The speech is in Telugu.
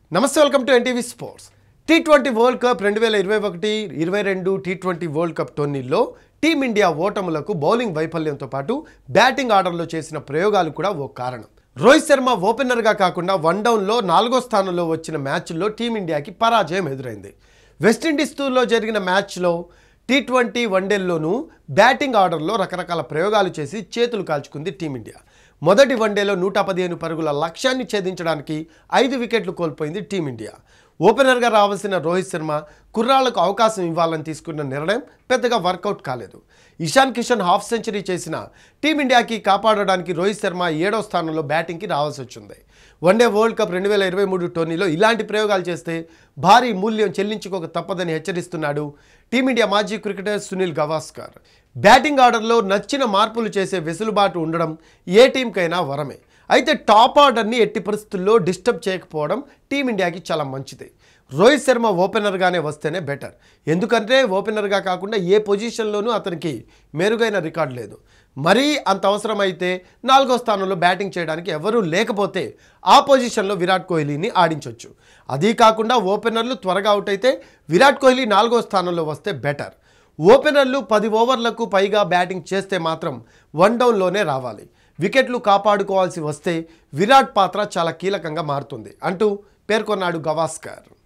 నమస్తే welcome to NTV sports T twenty world cup రెండు వేల ఇరవై ఒకటి ఇరవై రెండు టీ ట్వంటీ వరల్డ్ కప్ టోర్నీల్లో టీమిండియా ఓటములకు బౌలింగ్ వైఫల్యంతో పాటు బ్యాటింగ్ ఆర్డర్లో చేసిన ప్రయోగాలు కూడా ఓ కారణం రోహిత్ శర్మ ఓపెనర్గా కాకుండా వన్ డౌన్లో నాలుగో స్థానంలో వచ్చిన మ్యాచ్ల్లో టీమిండియాకి పరాజయం ఎదురైంది వెస్టిండీస్తో జరిగిన మ్యాచ్లో టీ ట్వంటీ వన్డేల్లోనూ బ్యాటింగ్ ఆర్డర్లో రకరకాల ప్రయోగాలు చేసి చేతులు కాల్చుకుంది టీమిండియా మొదటి వన్డేలో నూట పదిహేను పరుగుల లక్ష్యాన్ని ఛేదించడానికి ఐదు వికెట్లు కోల్పోయింది టీమిండియా ఓపెనర్గా రావాల్సిన రోహిత్ శర్మ కుర్రాళ్లకు అవకాశం ఇవ్వాలని తీసుకున్న నిర్ణయం పెద్దగా వర్కౌట్ కాలేదు ఇషాన్ కిషన్ హాఫ్ సెంచరీ చేసిన టీమిండియాకి కాపాడడానికి రోహిత్ శర్మ ఏడో స్థానంలో బ్యాటింగ్కి రావాల్సి వచ్చింది వన్డే వరల్డ్ కప్ రెండు వేల ఇరవై మూడు టోర్నీలో ఇలాంటి ప్రయోగాలు చేస్తే భారీ మూల్యం చెల్లించుకోక తప్పదని హెచ్చరిస్తున్నాడు టీమిండియా మాజీ క్రికెటర్ సునీల్ గవాస్కర్ బ్యాటింగ్ ఆర్డర్లో నచ్చిన మార్పులు చేసే వెసులుబాటు ఉండడం ఏ టీంకైనా వరమే అయితే టాప్ ఆర్డర్ని ఎట్టి పరిస్థితుల్లో డిస్టర్బ్ చేయకపోవడం టీమిండియాకి చాలా మంచిది రోహిత్ శర్మ ఓపెనర్గానే వస్తేనే బెటర్ ఎందుకంటే ఓపెనర్గా కాకుండా ఏ పొజిషన్లోనూ అతనికి మెరుగైన రికార్డు లేదు మరీ అంత అవసరమైతే నాలుగో స్థానంలో బ్యాటింగ్ చేయడానికి ఎవరూ లేకపోతే ఆ పొజిషన్లో విరాట్ కోహ్లీని ఆడించవచ్చు అదీ కాకుండా ఓపెనర్లు త్వరగా అవుట్ అయితే విరాట్ కోహ్లీ నాలుగో స్థానంలో వస్తే బెటర్ ఓపెనర్లు పది ఓవర్లకు పైగా బ్యాటింగ్ చేస్తే మాత్రం వన్ డౌన్లోనే రావాలి వికెట్లు కాపాడుకోవాల్సి వస్తే విరాట్ పాత్ర చాలా కీలకంగా మారుతుంది అంటూ పేర్కొన్నాడు గవాస్కర్